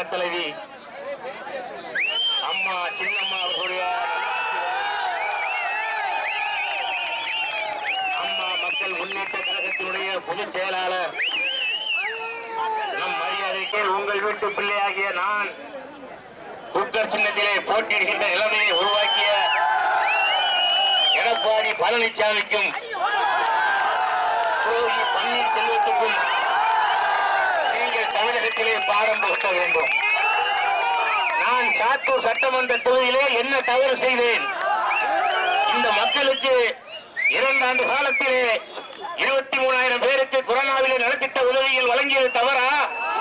தலைவி அம்மா சின்னம்மா அவர்களுடைய அம்மா மக்கள் முன்னேற்ற கழகத்தினுடைய பொதுச் செயலாளர் நம் மரியாதைக்கு உங்கள் வீட்டு பிள்ளையாகிய நான் குக்கர் சின்னத்திலே போட்டியிடுகின்ற நிலைமையை உருவாக்கிய எடப்பாடி பழனிசாமிக்கும் துரோகி பன்னீர்செல்வத்துக்கும் நீங்கள் தமிழகத்திலே பாடம் புகட்ட வேண்டும் நான் சாத்தூர் சட்டமன்ற தொகுதியிலே என்ன தவறு செய்தேன் இந்த மக்களுக்கு இரண்டு ஆண்டு காலத்திலே இருபத்தி மூணாயிரம் பேருக்கு கொரோனாவிலே நலத்திட்ட உதவிகள் வழங்கியது தவறா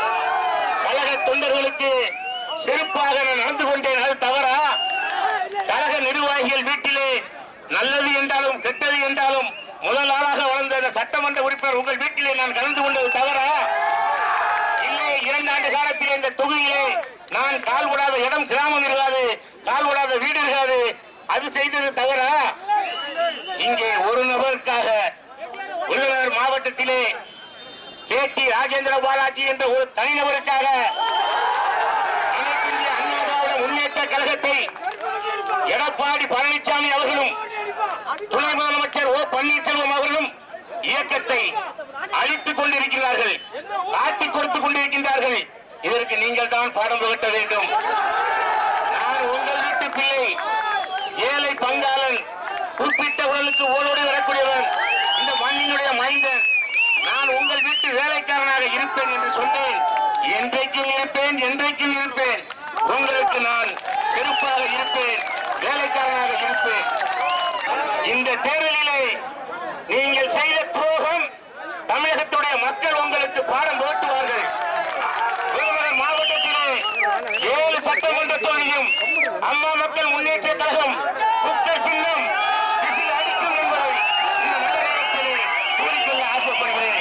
கழக தொண்டர்களுக்கு சிறப்பாக நான் நடந்து கொண்டேன் அது தவறா கழக நிர்வாகிகள் வீட்டிலே நல்லது என்றாலும் கெட்டது என்றாலும் முதல் ஆளாக வளர்ந்த அந்த சட்டமன்ற உறுப்பினர் உங்கள் வீட்டிலே நான் கலந்து கொண்டது தவறா இல்லை இரண்டு ஆண்டு காலத்தில் இந்த தொகுதியிலே நான் கால் விடாத இடம் கிராமம் இருக்காது கால் விடாத வீடு இருக்காது அது செய்தது தவறா இங்கே ஒரு நபருக்காக விருதுநகர் மாவட்டத்திலே கே டி ராஜேந்திர பாலாஜி என்ற ஒரு தனிநபருக்காக அனைத்து இந்திய அண்ணா திராவிட முன்னேற்ற கழகத்தை எடப்பாடி பழனிசாமி அவர்களும் துணை முதலமைச்சர் ஓ பன்னீர்செல்வம் அவர்களும் இயக்கத்தை அழித்துக் கொண்டிருக்கிறார்கள் காட்டிக் கொடுத்துக் கொண்டிருக்கின்றார்கள் இதற்கு நீங்கள் தான் பாடம் புகட்ட வேண்டும் நான் உங்கள் வீட்டு பிள்ளை ஏழை பங்காளன் குறிப்பிட்ட உடலுக்கு ஓடோடி வரக்கூடியவன் இந்த மண்ணினுடைய மைந்தன் நான் உங்கள் வீட்டு வேலைக்காரனாக இருப்பேன் என்று சொன்னேன் என்றைக்கும் இருப்பேன் என்றைக்கும் இருப்பேன் உங்களுக்கு நான் செருப்பாக இருப்பேன் வேலைக்காரனாக இருப்பேன் இந்த தேர்தலிலே நீங்கள் செய்த துரோகம் தமிழகத்துடைய மக்கள் உங்களுக்கு பாடம் போட்டுவார்கள் விருதுநகர் மாவட்டத்திலே ஏழு சட்டமன்ற தொகுதியும் அம்மா மக்கள் முன்னேற்ற கழகம் குக்கர் சின்னம் விசில் அடிக்கும் என்பதை இந்த நல்ல நேரத்திலே கூறிக்கொள்ள ஆசைப்படுகிறேன்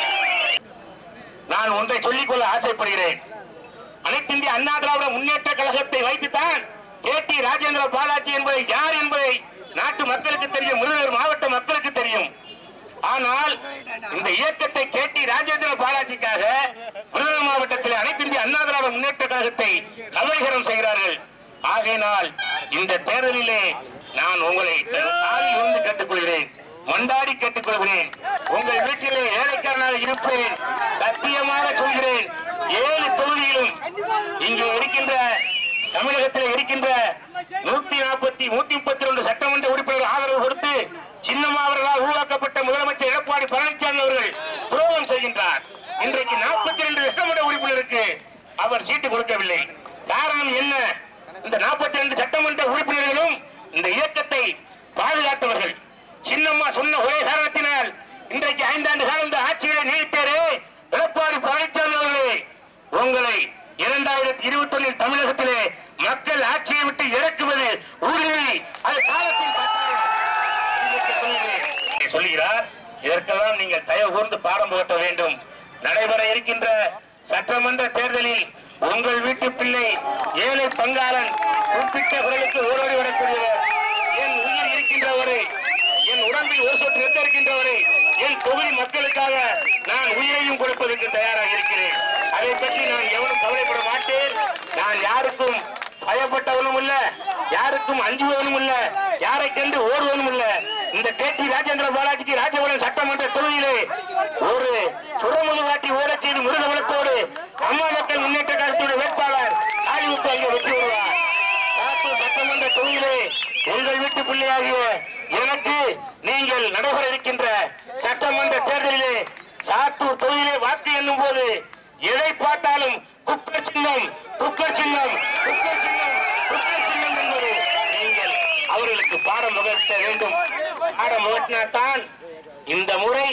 நான் ஒன்றை சொல்லிக்கொள்ள ஆசைப்படுகிறேன் அனைத்து இந்திய அண்ணா திராவிட முன்னேற்ற கழகத்தை வைத்துத்தான் கே டி ராஜேந்திர பாலாஜி என்பதை யார் என்பதை நாட்டு மக்களுக்கு தெரியும் விருதுநகர் மாவட்ட மக்களுக்கு தெரியும் ஆனால் இந்த இயக்கத்தை கே டி ராஜேந்திர பாலாஜிக்காக விருதுநகர் மாவட்டத்தில் அனைத்து இந்திய அண்ணா திராவிட முன்னேற்ற கழகத்தை கவலைகரம் செய்கிறார்கள் ஆகையினால் இந்த தேர்தலிலே நான் உங்களை தாலி இருந்து கேட்டுக்கொள்கிறேன் மண்டாடி கேட்டுக்கொள்கிறேன் உங்கள் வீட்டிலே ஏழைக்காரனாக இருப்பேன் சத்தியமாக சொல்கிறேன் ஏழு தொகுதியிலும் இங்கே இருக்கின்ற தமிழகத்தில் இருக்கின்ற நூத்தி நாற்பத்தி நூத்தி முப்பத்தி ரெண்டு சட்டமன்ற உறுப்பினர் ஆதரவு கொடுத்து சின்னமாவர்களால் உருவாக்கப்பட்ட முதலமைச்சர் எடப்பாடி பழனிசாமி அவர்கள் துரோகம் செய்கின்றார் இன்றைக்கு நாற்பத்தி ரெண்டு சட்டமன்ற உறுப்பினருக்கு அவர் சீட்டு கொடுக்கவில்லை காரணம் என்ன இந்த நாற்பத்தி ரெண்டு சட்டமன்ற உறுப்பினர்களும் இந்த இயக்கத்தை பாதுகாத்தவர்கள் சின்னம்மா சொன்ன ஒரே காரணத்தினால் இன்றைக்கு ஐந்தாண்டு காலம் இந்த ஆட்சியை நீடித்தாரே எடப்பாடி பழனிசாமி அவர்களே உங்களை இரண்டாயிரத்தி இருபத்தி ஒன்னில் தமிழகத்திலே மக்கள் ஆட்சியை விட்டு இறக்குவது உறுதி அது காலத்தின் கட்டாயம். உங்களுக்கு சொல்லுகிறேன். சொல்லுகிறார் இதற்கெல்லாம் நீங்கள் தயவு கூர்ந்து பாடம் புகட்ட வேண்டும் நடைபெற இருக்கின்ற சட்டமன்ற தேர்தலில் உங்கள் வீட்டு பிள்ளை ஏழை பங்காளன் குறிப்பிட்ட குறைகளுக்கு ஓடோடி வரக்கூடியவர் என் உயிர் இருக்கின்றவரை என் உடம்பில் ஒரு சொட்டு ரத்தம் இருக்கின்றவரை என் தொகுதி மக்களுக்காக நான் உயிரையும் கொடுப்பதற்கு தயாராக இருக்கிறேன் அதை பற்றி நான் எவரும் கவலைப்பட மாட்டேன் நான் யாருக்கும் பயப்பட்டவனும் இல்ல யாருக்கும் அஞ்சுவனும் இல்ல யாரை கண்டு ஓடுவனும் இல்ல இந்த கே டி ராஜேந்திர பாலாஜிக்கு ராஜபுரம் சட்டமன்ற தொகுதியிலே ஒரு சுரமுது காட்டி ஓடச் செய்து முருகவனத்தோடு அம்மா மக்கள் முன்னேற்ற கழகத்துடைய வேட்பாளர் ஆலிவுக்கு அங்கே வெற்றி வருவார் காத்தூர் சட்டமன்ற தொகுதியிலே உங்கள் வீட்டு பிள்ளையாகிய எனக்கு நீங்கள் நடைபெற இருக்கின்ற சட்டமன்ற தேர்தலிலே சாத்தூர் தொகுதியிலே வாக்கு எண்ணும் போது எதை பார்த்தாலும் குக்கர் சின்னம் குக்கர் சின்னம் குக்கர் சின்னம் குக்கர் சின்னம் என்பது நீங்கள் அவர்களுக்கு பாடம் புகட்ட வேண்டும் பாடம் புகட்டினால்தான் இந்த முறை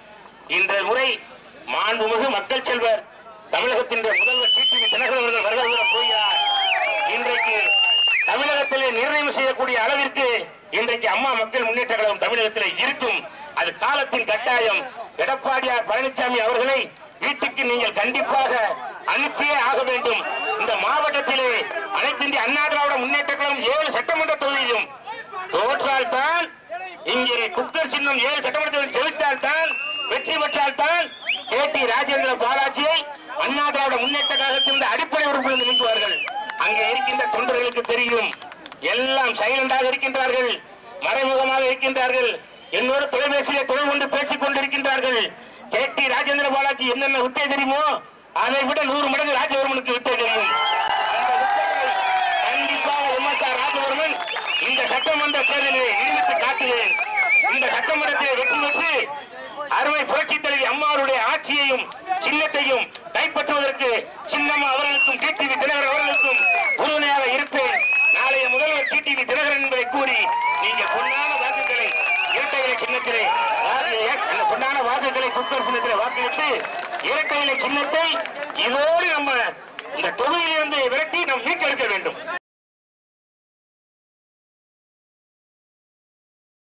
இந்த முறை மாண்புமிகு மக்கள் செல்வர் தமிழகத்தின் முதல்வர் டிடிவி தினகரன் அவர்கள் வருகிற போகிறார் இன்றைக்கு தமிழகத்திலே நிர்ணயம் செய்யக்கூடிய அளவிற்கு இன்றைக்கு அம்மா மக்கள் முன்னேற்ற கழகம் தமிழகத்திலே இருக்கும் அது காலத்தின் கட்டாயம் எடப்பாடியார் பழனிசாமி அவர்களை வீட்டுக்கு நீங்கள் கண்டிப்பாக அனுப்பியே ஆக வேண்டும் இந்த மாவட்டத்திலே அனைத்து இந்திய அண்ணா திராவிட முன்னேற்ற கழகம் ஏழு சட்டமன்ற தொகுதியிலும் தோற்றால் தான் இங்கே குக்கர் சின்னம் ஏழு சட்டமன்றத்தில் செலுத்தால் தான் வெற்றி பெற்றால் தான் கே டி ராஜேந்திர பாலாஜியை அண்ணா திராவிட முன்னேற்ற கழகத்தின் அடிப்படை உறுப்பினர் நீக்குவார்கள் அங்கே இருக்கின்ற தொண்டர்களுக்கு தெரியும் எல்லாம் சைலண்டாக இருக்கின்றார்கள் மறைமுகமாக இருக்கின்றார்கள் என்னோட தொலைபேசியிலே தொடர்பு கொண்டு பேசிக் கொண்டிருக்கின்றார்கள் கே டி ராஜேந்திர பாலாஜி என்னென்ன விட்டே தெரியுமோ அதை விட நூறு மடங்கு ராஜவர்மனுக்கு விட்டே தெரியும் அந்த வித்தைகளை கண்டிப்பாக எம் எஸ் ஆர் ராஜவர்மன் இந்த சட்டமன்ற தேர்தலை நிரூபித்து காட்டுகிறேன் இந்த சட்டமன்றத்தில் வெற்றி பெற்று அருமை புரட்சி தலைவி அம்மாவுடைய ஆட்சியையும் சின்னத்தையும் கைப்பற்றுவதற்கு சின்னம்மா அவர்களுக்கும் டிடிவி தினகரன் அவர்களுக்கும் உறுதுணையாக இருப்பேன் நாளைய முதல்வர் டிடிவி தினகரன் என்பதை கூறி நீங்கள் பொன்னான வாக்குகளை இரட்டை இலை சின்னத்திலே வாக்கு- அந்த பொன்னான வாக்குகளை குக்கர் சின்னத்திலே வாக்களித்து இரட்டை இலை சின்னத்தை இதோடு நம்ம இந்த தொகுதியிலிருந்து விரட்டி நாம் மீட்டெடுக்க வேண்டும்